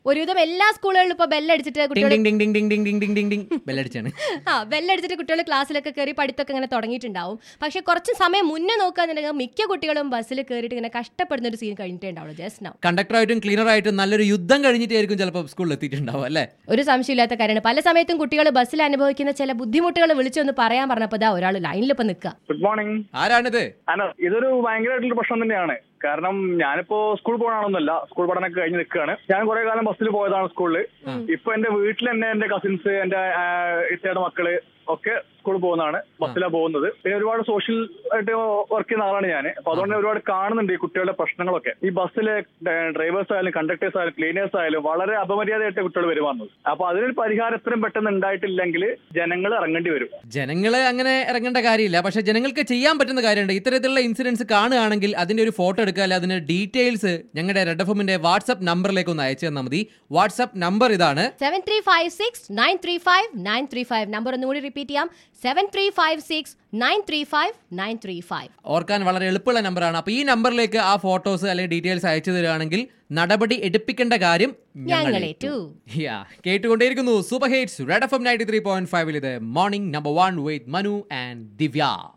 ഒരുവിധം എല്ലാ സ്കൂളുകളിലും ഇപ്പൊ ബെല്ലടിച്ചിട്ട് ടിങ് കുട്ടികൾ ടിങ് ടിങ് ടിങ് ടിങ് ടിങ് ടിങ് ടിങ് ടിങ് ടിങ് ബെല്ലടിച്ചാണ് ആ ബെല്ലടിച്ചിട്ട് കുട്ടികൾ ക്ലാസ്സിലൊക്കെ കയറി പഠിത്തമൊക്കെ ഇങ്ങനെ തുടങ്ങിയിട്ടുണ്ടാവും പക്ഷെ കുറച്ച് സമയം മുന്നേ നോക്കുകയാണെന്നുണ്ടെങ്കിൽ മിക്ക കുട്ടികളും ബസ്സിൽ കയറിയിട്ട് ഇങ്ങനെ കഷ്ടപ്പെടുന്ന ഒരു സീൻ കഴിഞ്ഞിട്ടേ ഉണ്ടാവുള്ളൂ ജസ്റ്റ് നൗ കണ്ടക്ടറായിട്ടും ക്ലീനറായിട്ടും നല്ലൊരു യുദ്ധം കഴിഞ്ഞിട്ടായിരിക്കും ചിലപ്പോൾ സ്കൂളിൽ എത്തിയിട്ടുണ്ടാവും അല്ലേ ഒരു സംശയമില്ലാത്ത കാര്യമാണ് പല സമയത്തും കുട്ടികൾ ബസ്സിൽ അനുഭവിക്കുന്ന ചില ബുദ്ധിമുട്ടുകൾ വിളിച്ചൊന്ന് പറയാൻ പറഞ്ഞപ്പോൾ ദാ ഒരാൾ ലൈനിൽ ഇപ്പൊ നിൽക്കുക ഗുഡ് മോർണിംഗ് ആരാണിത് അല്ല ഇതൊരു ഭയങ്കരമായിട്ടുള്ള പ്രശ്നം തന്നെയാണ് കാരണം ഞാനിപ്പോ സ്കൂൾ പോകണമെന്നല്ല സ്കൂൾ പഠനമൊക്കെ കഴിഞ്ഞ് നിൽക്കുകയാണ് ഞാൻ കുറെ കാലം ബസ്സിൽ പോയതാണ് സ്കൂളിൽ ഇപ്പൊ എന്റെ വീട്ടിൽ തന്നെ എന്റെ കസിൻസ് എന്റെ ഇത്തയുടെ മക്കള് ഒക്കെ സ്കൂളിൽ പോകുന്നതാണ് ബസ്സിലാണ് പോകുന്നത് പിന്നെ ഒരുപാട് സോഷ്യൽ ആയിട്ട് വർക്ക് ചെയ്യുന്ന ആളാണ് ഞാൻ അപ്പൊ അതുകൊണ്ട് ഒരുപാട് കാണുന്നുണ്ട് ഈ കുട്ടികളുടെ പ്രശ്നങ്ങളൊക്കെ ഈ ബസ്സിലെ ഡ്രൈവേഴ്സ് ആയാലും കണ്ടക്ടേഴ്സ് ആയാലും ക്ലീനേഴ്സ് ആയാലും വളരെ അപമര്യാദയായിട്ട് കുട്ടികൾ പെരുമാറുന്നത് അപ്പൊ അതിനൊരു പരിഹാരം എത്രയും പെട്ടെന്ന് ഉണ്ടായിട്ടില്ലെങ്കിൽ ജനങ്ങൾ ഇറങ്ങേണ്ടി വരും ജനങ്ങള് അങ്ങനെ ഇറങ്ങേണ്ട കാര്യമില്ല പക്ഷെ ജനങ്ങൾക്ക് ചെയ്യാൻ പറ്റുന്ന കാര്യമുണ്ട് ഇത്തരത്തിലുള്ള ഇൻസിഡൻസ് കാണുകയാണെങ്കിൽ അതിന്റെ ഒരു ഫോട്ടോ എടുക്കുക അല്ലെ അതിന്റെ ഡീറ്റെയിൽസ് ഞങ്ങളുടെ റെഡ് എഫ് എമ്മിന്റെ വാട്സ്ആപ്പ് നമ്പറിലേക്ക് ഒന്ന് അയച്ചു തന്നാൽ മതി വാട്സ്ആപ്പ് നമ്പർ ഇതാണ് seven three five six nine three five nine three five number ഒന്നുകൂടി റിപ്പീറ്റ് ചെയ്യാം seven three five six nine three five nine three five ഓർക്കാൻ വളരെ എളുപ്പമുള്ള നമ്പറാണ് അപ്പോൾ ഈ നമ്പറിലേക്ക് ആ ഫോട്ടോസ് അല്ലെങ്കിൽ ഡീറ്റെയിൽസ് അയച്ചു തരികയാണെങ്കിൽ നടപടി എടുപ്പിക്കേണ്ട കാര്യം ഞങ്ങളേറ്റു. യാ കേട്ടുകൊണ്ടേയിരിക്കുന്നു super hits red F M ninety three point ഫൈവിൽ ഇത് morning number one with Manu and Divya